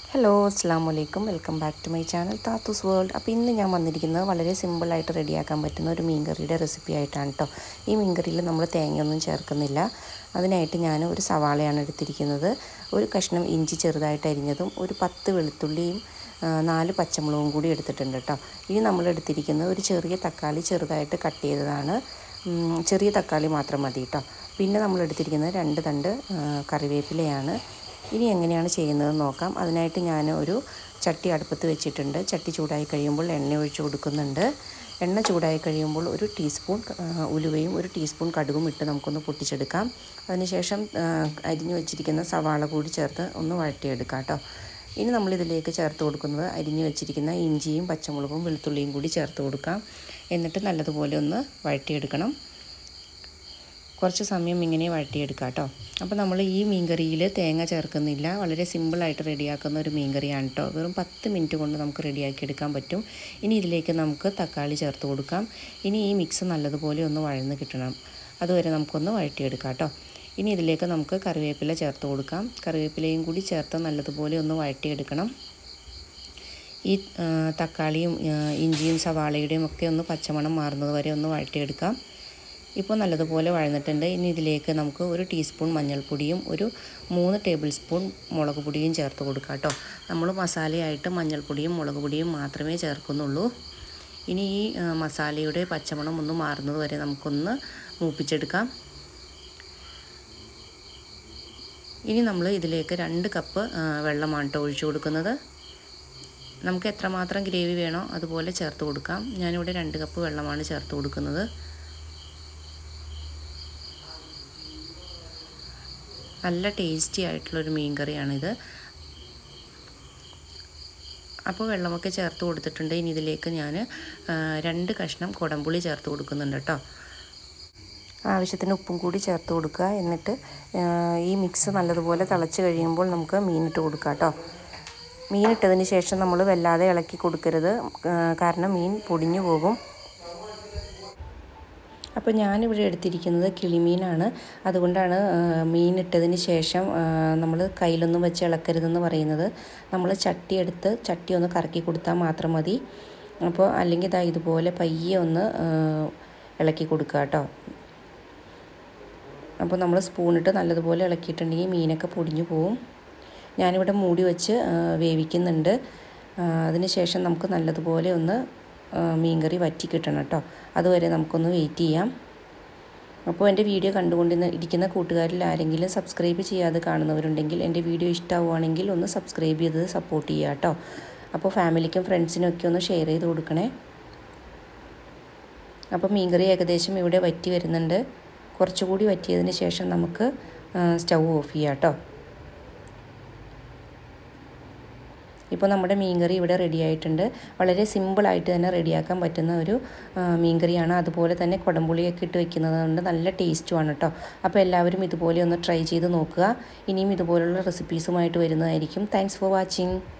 hello അസ്സാം വലൈക്കും welcome back to my channel Thathoos world അപ്പോൾ ഇന്ന് ഞാൻ വന്നിരിക്കുന്നത് വളരെ സിമ്പിളായിട്ട് റെഡിയാക്കാൻ പറ്റുന്ന ഒരു മീൻകറിയുടെ റെസിപ്പി ആയിട്ടാണ് കേട്ടോ ഈ മീൻകറിയിൽ നമ്മൾ തേങ്ങയൊന്നും ചേർക്കുന്നില്ല അതിനായിട്ട് ഞാൻ ഒരു സവാളയാണ് എടുത്തിരിക്കുന്നത് ഒരു കഷ്ണം ഇഞ്ചി ചെറുതായിട്ട് അരിഞ്ഞതും ഒരു പത്ത് വെളുത്തുള്ളിയും ആ, നാല് പച്ചമുളകും കൂടി എടുത്തിട്ടുണ്ട് കേട്ടോ ഇനി നമ്മൾ എടുത്തിരിക്കുന്നത് ഒരു ചെറിയ തക്കാളി ചെറുതായിട്ട് കട്ട് ചെയ്തതാണ് ഉം, ചെറിയ തക്കാളി മാത്രം മതി കേട്ടോ പിന്നെ നമ്മൾ എടുത്തിരിക്കുന്നത് രണ്ട് തണ്ട് ആ, കറിവേപ്പിലയാണ് ഇനി എങ്ങനെയാണ് ചെയ്യുന്നതെന്ന് നോക്കാം അതിനായിട്ട് ഞാൻ ഒരു ചട്ടി അടുപ്പത്ത് വെച്ചിട്ടുണ്ട് ചട്ടി ചൂടായി കഴിയുമ്പോൾ എണ്ണ ഒഴിച്ച് കൊടുക്കുന്നുണ്ട് എണ്ണ ചൂടായി കഴിയുമ്പോൾ ഒരു ടീസ്പൂൺ ആ, ഉലുവയും ഒരു ടീസ്പൂൺ കടുകും ഇട്ട് നമുക്കൊന്ന് പൊട്ടിച്ചെടുക്കാം അതിനുശേഷം ആ, അരിഞ്ഞു വെച്ചിരിക്കുന്ന സവാള കൂടി ചേർത്ത് ഒന്ന് വഴറ്റിയെടുക്കാം കേട്ടോ ഇനി നമ്മളിതിലേക്ക് ചേർത്ത് കൊടുക്കുന്നത് അരിഞ്ഞു വെച്ചിരിക്കുന്ന ഇഞ്ചിയും പച്ചമുളകും വെളുത്തുള്ളിയും കൂടി ചേർത്ത് കൊടുക്കാം എന്നിട്ട് നല്ലതുപോലെ ഒന്ന് വഴറ്റിയെടുക്കണം കുറച്ച് സമയം ഇങ്ങനെ വഴറ്റിയെടുക്കാം കേട്ടോ അപ്പോൾ നമ്മൾ ഈ മീൻകറിയിൽ തേങ്ങ ചേർക്കുന്നില്ല വളരെ സിമ്പിളായിട്ട് റെഡിയാക്കുന്ന ഒരു മീൻകറിയാണ് കേട്ടോ വെറും പത്ത് മിനിറ്റ് കൊണ്ട് നമുക്ക് റെഡിയാക്കി എടുക്കാൻ പറ്റും ഇനി ഇതിലേക്ക് നമുക്ക് തക്കാളി ചേർത്ത് കൊടുക്കാം ഇനി ഈ മിക്സ് നല്ലതുപോലെ ഒന്ന് വഴന്ന് കിട്ടണം അതുവരെ നമുക്കൊന്ന് വഴറ്റിയെടുക്കാം കേട്ടോ ഇനി ഇതിലേക്ക് നമുക്ക് കറിവേപ്പില ചേർത്ത് കൊടുക്കാം കറിവേപ്പിലയും കൂടി ചേർത്ത് നല്ലതുപോലെ ഒന്ന് വഴറ്റിയെടുക്കണം ഈ ആ, തക്കാളിയും ആ, ഇഞ്ചിയും സവാളയുടെയും ഒക്കെ ഒന്ന് പച്ചമണം മാറുന്നത് വരെ ഒന്ന് വഴറ്റിയെടുക്കാം ഇപ്പോൾ നല്ലതുപോലെ വഴന്നിട്ടുണ്ട് ഇനി ഇതിലേക്ക് നമുക്ക് ഒരു ടീസ്പൂൺ മഞ്ഞൾപ്പൊടിയും ഒരു മൂന്ന് ടേബിൾ സ്പൂൺ മുളക് പൊടിയും ചേർത്ത് കൊടുക്കാം കേട്ടോ നമ്മൾ മസാലയായിട്ട് മഞ്ഞൾപ്പൊടിയും മുളക് പൊടിയും മാത്രമേ ചേർക്കുന്നുള്ളൂ ഇനി ഈ ആ, മസാലയുടെ പച്ചമണം ഒന്ന് മാറുന്നത് വരെ നമുക്കൊന്ന് മൂപ്പിച്ചെടുക്കാം ഇനി നമ്മൾ ഇതിലേക്ക് രണ്ട് കപ്പ് ആ, വെള്ളമാണ് കേട്ടോ ഒഴിച്ചു കൊടുക്കുന്നത് നമുക്ക് എത്രമാത്രം ഗ്രേവി വേണോ അതുപോലെ ചേർത്ത് കൊടുക്കാം ഞാനിവിടെ രണ്ട് കപ്പ് വെള്ളമാണ് ചേർത്ത് കൊടുക്കുന്നത് നല്ല ടേസ്റ്റി ആയിട്ടുള്ളൊരു മീൻ കറിയാണിത് അപ്പോൾ വെള്ളമൊക്കെ ചേർത്ത് കൊടുത്തിട്ടുണ്ട് ഇനി ഇതിലേക്ക് ഞാൻ രണ്ട് കഷ്ണം കുടംപുളി ചേർത്ത് കൊടുക്കുന്നുണ്ട് കേട്ടോ ആവശ്യത്തിന് ഉപ്പും കൂടി ചേർത്ത് കൊടുക്കുക എന്നിട്ട് ആ, ഈ മിക്സ് നല്ലതുപോലെ തിളച്ച് കഴിയുമ്പോൾ നമുക്ക് മീനിട്ട് കൊടുക്കാം കേട്ടോ മീനിട്ടതിന് ശേഷം നമ്മൾ വല്ലാതെ ഇളക്കി കൊടുക്കരുത് ആ, കാരണം മീൻ പൊടിഞ്ഞു പോകും അപ്പോൾ ഞാനിവിടെ എടുത്തിരിക്കുന്നത് കിളിമീനാണ് അതുകൊണ്ടാണ് ആ, മീനിട്ടതിന് ശേഷം നമ്മൾ കയ്യിലൊന്നും വെച്ച് ഇളക്കരുതെന്ന് പറയുന്നത് നമ്മൾ ചട്ടി എടുത്ത് ചട്ടി ഒന്ന് കറക്കി കൊടുത്താൽ മാത്രം മതി അപ്പോൾ അല്ലെങ്കിൽ ഇതാ ഇതുപോലെ പയ്യെ ഒന്ന് ആ, ഇളക്കി കൊടുക്കുക കേട്ടോ അപ്പോൾ നമ്മൾ സ്പൂണിട്ട് നല്ലതുപോലെ ഇളക്കിയിട്ടുണ്ടെങ്കിൽ മീനൊക്കെ പൊടിഞ്ഞു പോവും ഞാനിവിടെ മൂടി വെച്ച് ആ, വേവിക്കുന്നുണ്ട് ആ, അതിന് ശേഷം നമുക്ക് നല്ലതുപോലെ ഒന്ന് ആ, മീൻകറി വറ്റി കിട്ടണം കേട്ടോ അതുവരെ നമുക്കൊന്ന് വെയിറ്റ് ചെയ്യാം അപ്പോൾ എൻ്റെ വീഡിയോ കണ്ടുകൊണ്ട് ഇരിക്കുന്ന കൂട്ടുകാരിൽ ആരെങ്കിലും സബ്സ്ക്രൈബ് ചെയ്യാതെ കാണുന്നവരുണ്ടെങ്കിൽ എൻ്റെ വീഡിയോ ഇഷ്ടമാവുകയാണെങ്കിൽ ഒന്ന് സബ്സ്ക്രൈബ് ചെയ്ത് സപ്പോർട്ട് ചെയ്യുക കേട്ടോ അപ്പോൾ ഫാമിലിക്കും ഫ്രണ്ട്സിനും ഒക്കെ ഒന്ന് ഷെയർ ചെയ്ത് കൊടുക്കണേ അപ്പോൾ മീൻകറി ഏകദേശം ഇവിടെ വറ്റി വരുന്നുണ്ട് കുറച്ചുകൂടി വറ്റിയതിന് ശേഷം നമുക്ക് സ്റ്റൗ ഓഫ് ചെയ്യാം കേട്ടോ ഇപ്പോൾ നമ്മുടെ മീൻകറി ഇവിടെ റെഡി ആയിട്ടുണ്ട് വളരെ സിമ്പിളായിട്ട് തന്നെ റെഡിയാക്കാൻ പറ്റുന്ന ഒരു ആ, മീൻകറിയാണ് അതുപോലെ തന്നെ കുടംപുളിയൊക്കെ ഇട്ട് വെക്കുന്നത് കൊണ്ട് നല്ല ടേസ്റ്റുമാണ് കേട്ടോ അപ്പോൾ എല്ലാവരും ഇതുപോലെ ഒന്ന് ട്രൈ ചെയ്ത് നോക്കുക ഇനിയും ഇതുപോലുള്ള റെസിപ്പീസുമായിട്ട് വരുന്നതായിരിക്കും താങ്ക്സ് ഫോർ വാച്ചിങ്